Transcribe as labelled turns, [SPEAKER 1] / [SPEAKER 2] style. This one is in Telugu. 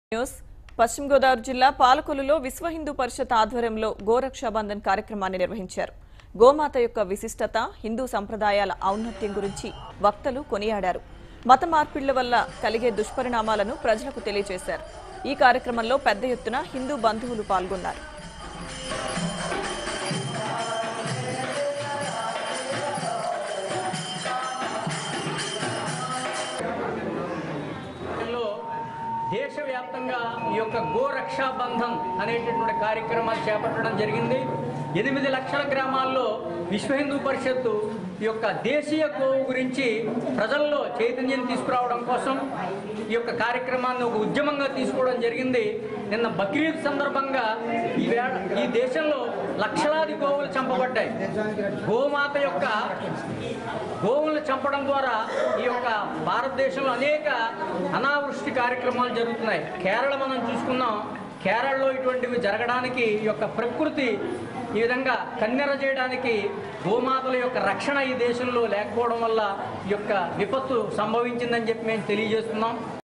[SPEAKER 1] న్యూస్ పశ్చిమ గోదావరి జిల్లా పాలకొల్లులో విశ్వ హిందూ పరిషత్ ఆధ్వర్యంలో గోరక్షాబంధన్ కార్యక్రమాన్ని నిర్వహించారు గోమాత యొక్క విశిష్టత హిందూ సంప్రదాయాల ఔన్నత్యం గురించి వక్తలు కొనియాడారు మత మార్పిళ్ల వల్ల కలిగే దుష్పరిణామాలను ప్రజలకు తెలియజేశారు ఈ కార్యక్రమంలో పెద్ద ఎత్తున హిందూ బంధువులు పాల్గొన్నారు
[SPEAKER 2] లో దేశవ్యాప్తంగా ఈ యొక్క గోరక్షా బంధన్ అనేటటువంటి కార్యక్రమాలు చేపట్టడం జరిగింది ఎనిమిది లక్షల గ్రామాల్లో విశ్వ హిందూ పరిషత్తు ఈ యొక్క దేశీయ గోవు గురించి ప్రజల్లో చైతన్యం తీసుకురావడం కోసం ఈ యొక్క కార్యక్రమాన్ని ఒక ఉద్యమంగా తీసుకోవడం జరిగింది నిన్న బక్రీద్ సందర్భంగా ఈ వేళ ఈ దేశంలో లక్షలాది గోవులు చంపబడ్డాయి గోమాత యొక్క గోవులను చంపడం ద్వారా ఈ యొక్క భారతదేశంలో అనేక అనావృష్టి కార్యక్రమాలు జరుగుతున్నాయి కేరళ మనం చూసుకున్నాం కేరళలో ఇటువంటివి జరగడానికి ఈ యొక్క ప్రకృతి ఈ విధంగా కన్నెర చేయడానికి గోమాతల యొక్క రక్షణ ఈ దేశంలో లేకపోవడం వల్ల ఈ యొక్క విపత్తు సంభవించిందని చెప్పి మేము తెలియజేస్తున్నాం